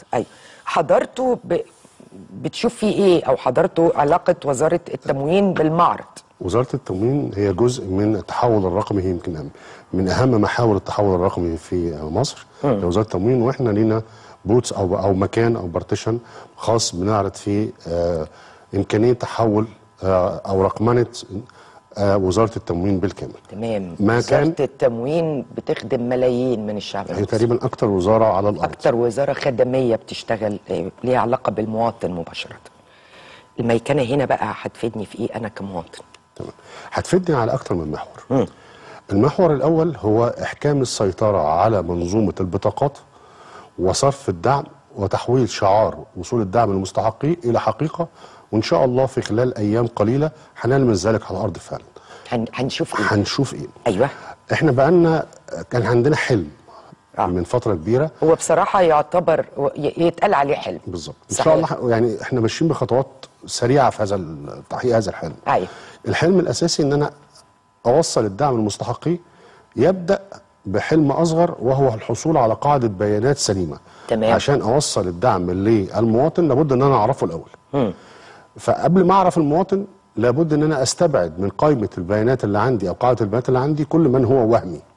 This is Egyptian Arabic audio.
ايوه حضرته ب... بتشوف فيه ايه او حضرته علاقه وزاره التموين بالمعرض وزاره التموين هي جزء من التحول الرقمي هي يمكن من اهم محاور التحول الرقمي في مصر هي وزاره التموين واحنا لينا بوتس او او مكان او بارتيشن خاص بنعرض فيه آه امكانيه تحول آه او رقمنه آه وزاره التموين بالكامل تمام ما وزاره كان- التموين بتخدم ملايين من الشعب هي المصري تقريبا اكتر وزاره على الارض اكتر وزاره خدميه بتشتغل آه، ليها علاقه بالمواطن مباشره الميكنه هنا بقى هتفيدني في ايه انا كمواطن تمام هتفيدني على اكتر من محور المحور الاول هو احكام السيطره على منظومه البطاقات وصرف الدعم وتحويل شعار وصول الدعم للمستحقين الى حقيقه وان شاء الله في خلال ايام قليله هنلمس ذلك على الارض فعلا هن... هنشوف ايه هنشوف ايه ايوه احنا بقالنا كان عندنا حلم آه. من فتره كبيره هو بصراحه يعتبر و- ي- يتقال عليه حلم بالظبط ان صحيح. شاء الله ح- يعني احنا ماشيين بخطوات سريعه في هذا ال- تحقيق هذا الحلم ايوه الحلم الاساسي ان انا اوصل الدعم للمستحقين يبدا بحلم اصغر وهو الحصول على قاعده بيانات سليمه تمام. عشان اوصل الدعم للمواطن لابد ان انا اعرفه الاول فقبل ما اعرف المواطن لابد ان انا استبعد من قائمه البيانات اللي عندي او قاعده البيانات اللي عندي كل من هو وهمي